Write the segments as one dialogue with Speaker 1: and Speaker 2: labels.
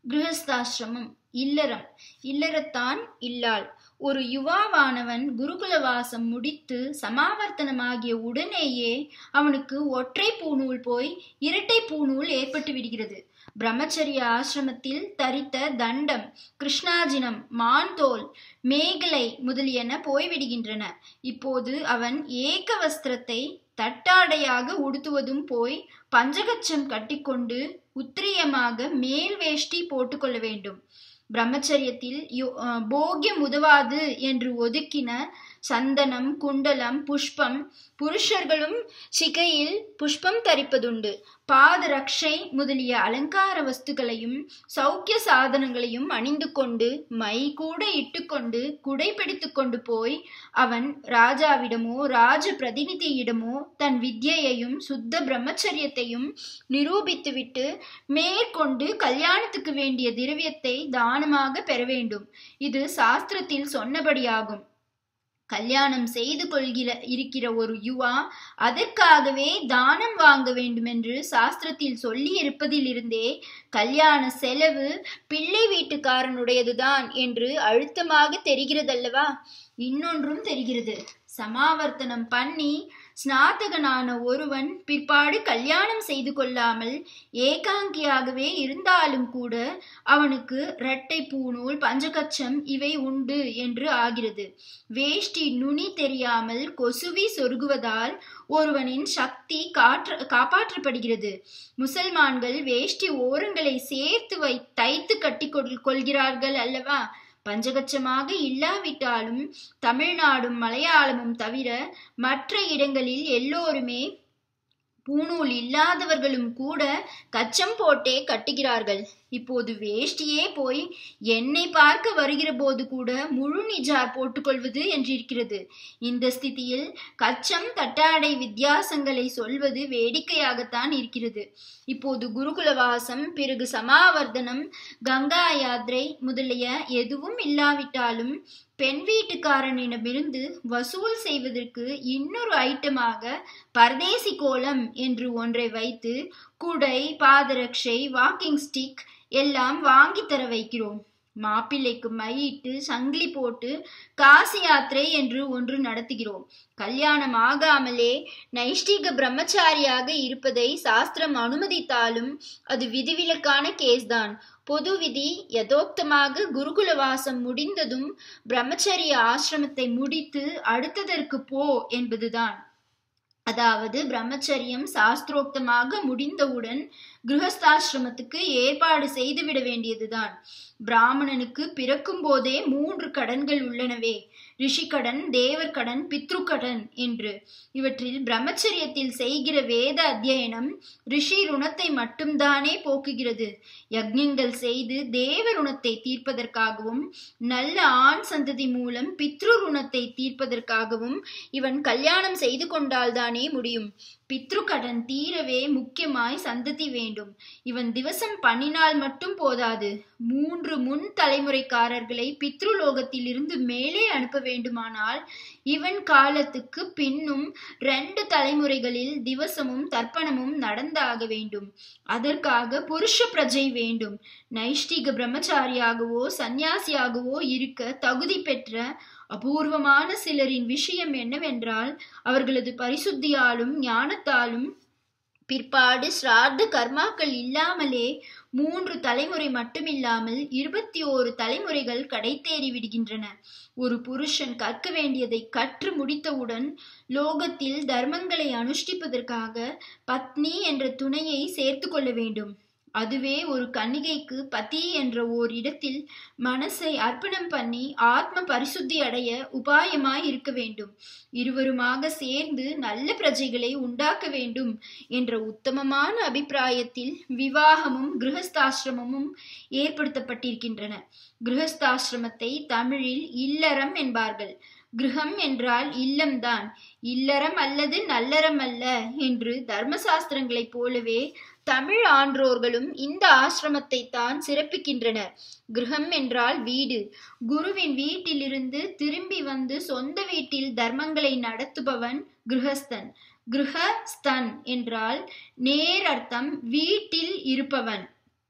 Speaker 1: கிருஹஸ்தாசிரமம் இல்லறம் இல்லறத்தான் இல்லாள் ஒரு யுவாவானவன் குருகுலவாசம் முடித்து சமாவர்த்தனமாகிய உடனேயே அவனுக்கு ஒற்றை பூநூல் போய் இரட்டை பூநூல் ஏற்பட்டு விடுகிறது பிரம்மச்சரிய ஆசிரமத்தில் தரித்த தண்டம் கிருஷ்ணாஜினம் மான்தோல் மேகலை முதலியன போய்விடுகின்றன இப்போது அவன் ஏக வஸ்திரத்தை தட்டாடையாக உடுத்துவதும் போய் பஞ்சகச்சம் கட்டிக்கொண்டு உத்திரியமாக மேல் வேஷ்டி போட்டுக்கொள்ள வேண்டும் பிரம்மச்சரியத்தில் போகியம் உதவாது என்று ஒதுக்கின சந்தனம் குண்டலம் புஷ்பம் புருஷர்களும் சிகையில் புஷ்பம் தரிப்பதுண்டு பாத ரக்ஷை முதலிய அலங்கார வஸ்துகளையும் சௌக்கிய சாதனங்களையும் அணிந்து கொண்டு மை கூட இட்டுக்கொண்டு குடை பிடித்து கொண்டு போய் அவன் ராஜாவிடமோ ராஜ பிரதிநிதியிடமோ தன் வித்யையையும் சுத்த பிரம்மச்சரியத்தையும் நிரூபித்துவிட்டு மேற்கொண்டு கல்யாணத்துக்கு வேண்டிய திரவியத்தை தானமாக பெற வேண்டும் இது சாஸ்திரத்தில் சொன்னபடியாகும் கல்யாணம் செய்து கொள்கிற இருக்கிற ஒரு யுவா அதற்காகவே தானம் வாங்க வேண்டுமென்று சாஸ்திரத்தில் சொல்லி இருப்பதிலிருந்தே கல்யாண செலவு பிள்ளை வீட்டுக்காரனுடையதுதான் என்று அழுத்தமாக தெரிகிறதல்லவா இன்னொன்றும் தெரிகிறது சமாவர்த்தனம் பண்ணி ஸ்நாத்தகனான ஒருவன் பிற்பாடு கல்யாணம் செய்து கொள்ளாமல் ஏகாங்கியாகவே இருந்தாலும் கூட அவனுக்கு இரட்டை பூநூல் பஞ்சகச்சம் இவை உண்டு என்று ஆகிறது வேஷ்டி நுனி தெரியாமல் கொசுவி சொருகுவதால் ஒருவனின் சக்தி காற்ற காப்பாற்றப்படுகிறது முசல்மான்கள் வேஷ்டி ஓரங்களை சேர்த்து வை தைத்து கட்டி கொள்கிறார்கள் அல்லவா பஞ்சகச்சமாக இல்லாவிட்டாலும் தமிழ்நாடும் மலையாளமும் தவிர மற்ற இடங்களில் எல்லோருமே பூணூல் இல்லாதவர்களும் கூட கச்சம் போட்டே கட்டுகிறார்கள் இப்போது வேஷ்டியே போய் என்னை பார்க்க வருகிற போது கூட முழு நிஜார் போட்டுக்கொள்வது என்றிருக்கிறது இந்த ஸ்திதியில் கச்சம் தட்டாடை வித்தியாசங்களை சொல்வது வேடிக்கையாகத்தான் இருக்கிறது இப்போது குருகுலவாசம் பிறகு சமாவர்த்தனம் கங்கா யாத்திரை முதலிய எதுவும் இல்லாவிட்டாலும் பெண் வீட்டுக்காரனிடமிருந்து வசூல் செய்வதற்கு இன்னொரு ஐட்டமாக பரதேசி கோலம் என்று ஒன்றை வைத்து குடை பாதரட்சை வாக்கிங் ஸ்டிக் எல்லாம் வாங்கி தர வைக்கிறோம் மாப்பிள்ளைக்கு மையிட்டு சங்கிலி போட்டு காசி யாத்திரை என்று ஒன்று நடத்துகிறோம் கல்யாணம் ஆகாமலே நைஷ்டிக பிரம்மச்சாரியாக இருப்பதை சாஸ்திரம் அனுமதித்தாலும் அது விதிவிலக்கான கேஸ்தான் பொது விதி யதோக்தமாக குருகுலவாசம் முடிந்ததும் பிரம்மச்சரிய ஆசிரமத்தை முடித்து அடுத்ததற்கு போ என்பதுதான் அதாவது பிரம்மச்சரியம் சாஸ்திரோக்தமாக முடிந்தவுடன் கிருஹஸ்தாசிரமத்துக்கு ஏற்பாடு செய்துவிட வேண்டியதுதான் பிராமணனுக்கு பிறக்கும் போதே மூன்று கடன்கள் உள்ளனவே ரிஷிகடன் தேவர்கடன் பித்ருக்கடன் என்று இவற்றில் பிரம்மச்சரியத்தில் செய்கிற வேத அத்தியனம் ரிஷி ருணத்தை மட்டும்தானே போக்குகிறது யக்ஞங்கள் செய்து தேவ ருணத்தை தீர்ப்பதற்காகவும் நல்ல ஆண் சந்ததி மூலம் பித்ரு ருணத்தை தீர்ப்பதற்காகவும் இவன் கல்யாணம் செய்து கொண்டால்தானே முடியும் பித்ரு கடன் தீரவே முக்கியமாய் சந்ததி வேண்டும் இவன் திவசம் பண்ணினால் மட்டும் போதாது மூன்று முன் தலைமுறைக்காரர்களை பித்ருலோகத்தில் இருந்து மேலே அனுப்ப வேண்டுமானால் இவன் காலத்துக்கு பின்னும் ரெண்டு தலைமுறைகளில் திவசமும் தர்ப்பணமும் நடந்தாக வேண்டும் அதற்காக புருஷ பிரஜை வேண்டும் நைஷ்டிக பிரம்மச்சாரியாகவோ சந்நியாசியாகவோ இருக்க தகுதி பெற்ற அபூர்வமான சிலரின் விஷயம் என்னவென்றால் அவர்களது பரிசுத்தியாலும் ஞானத்தாலும் பிற்பாடு ஸ்ரார்த்த கர்மாக்கள் இல்லாமலே மூன்று தலைமுறை மட்டுமில்லாமல் இருபத்தி ஓரு தலைமுறைகள் கடைத்தேறி விடுகின்றன ஒரு புருஷன் கற்க வேண்டியதை கற்று முடித்தவுடன் லோகத்தில் தர்மங்களை அனுஷ்டிப்பதற்காக பத்னி என்ற துணையை சேர்த்து கொள்ள வேண்டும் அதுவே ஒரு கன்னிகைக்கு பதி என்ற ஓர் இடத்தில் மனசை அர்ப்பணம் பண்ணி ஆத்ம பரிசுத்தி அடைய உபாயமாய் இருக்க வேண்டும் இருவருமாக சேர்ந்து நல்ல பிரஜைகளை உண்டாக்க வேண்டும் என்ற உத்தமமான அபிப்பிராயத்தில் விவாகமும் கிரகஸ்தாசிரமமும் ஏற்படுத்தப்பட்டிருக்கின்றன கிரகஸ்தாசிரமத்தை தமிழில் இல்லறம் என்பார்கள் கிரகம் என்றால் இல்லம்தான் இல்லறம் அல்லது நல்லறம் அல்ல என்று தர்மசாஸ்திரங்களைப் போலவே தமிழ் ஆன்றோர்களும் இந்த ஆசிரமத்தை தான் சிறப்பிக்கின்றனர் கிரகம் என்றால் வீடு குருவின் வீட்டிலிருந்து திரும்பி வந்து சொந்த வீட்டில் தர்மங்களை நடத்துபவன் கிரகஸ்தன் கிரகஸ்தன் என்றால் நேர் அர்த்தம் வீட்டில் இருப்பவன்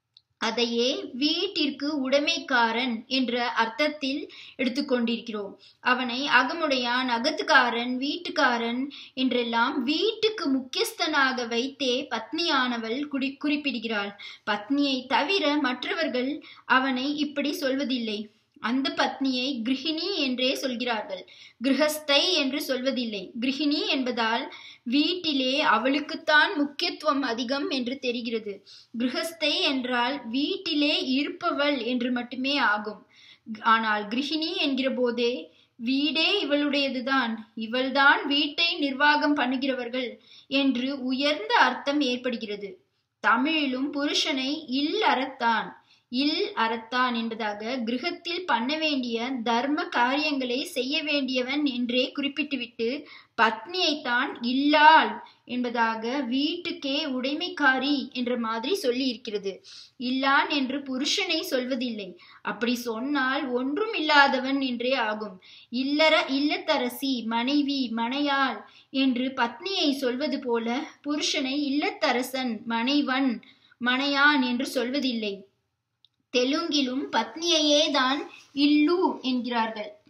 Speaker 1: அதையே வீட்டிற்கு உடைமைக்காரன் என்ற அர்த்தத்தில் எடுத்துக்கொண்டிருக்கிறோம் அவனை அகமுடையான் அகத்துக்காரன் வீட்டுக்காரன் என்றெல்லாம் வீட்டுக்கு முக்கியஸ்தனாக வைத்தே பத்னியானவள் குடி குறிப்பிடுகிறாள் பத்னியை தவிர மற்றவர்கள் அவனை இப்படி சொல்வதில்லை அந்த பத்னியை கிருஹிணி என்றே சொல்கிறார்கள் கிரகஸ்தை என்று சொல்வதில்லை கிருஹிணி என்பதால் வீட்டிலே அவளுக்குத்தான் முக்கியத்துவம் அதிகம் என்று தெரிகிறது கிரகஸ்தை என்றால் வீட்டிலே இருப்பவள் என்று மட்டுமே ஆகும் ஆனால் கிருஹிணி என்கிற போதே வீடே இவளுடையதுதான் இவள்தான் வீட்டை நிர்வாகம் பண்ணுகிறவர்கள் என்று உயர்ந்த அர்த்தம் ஏற்படுகிறது தமிழிலும் புருஷனை இல் அறத்தான் இல் அறத்தான் என்பதாக கிரகத்தில் பண்ண வேண்டிய தர்ம காரியங்களை செய்ய வேண்டியவன் என்றே குறிப்பிட்டுவிட்டு பத்னியைத்தான் இல்லாள் என்பதாக வீட்டுக்கே உடைமைக்காரி என்ற மாதிரி சொல்லி இருக்கிறது இல்லான் என்று புருஷனை சொல்வதில்லை அப்படி சொன்னால் ஒன்றும் இல்லாதவன் என்றே ஆகும் இல்லற இல்லத்தரசி மனைவி மனையாள் என்று பத்னியை சொல்வது போல புருஷனை இல்லத்தரசன் மனைவன் மனையான் என்று சொல்வதில்லை தெலுங்கிலும் பத்னியையே தான் இல்லு என்கிறார்கள்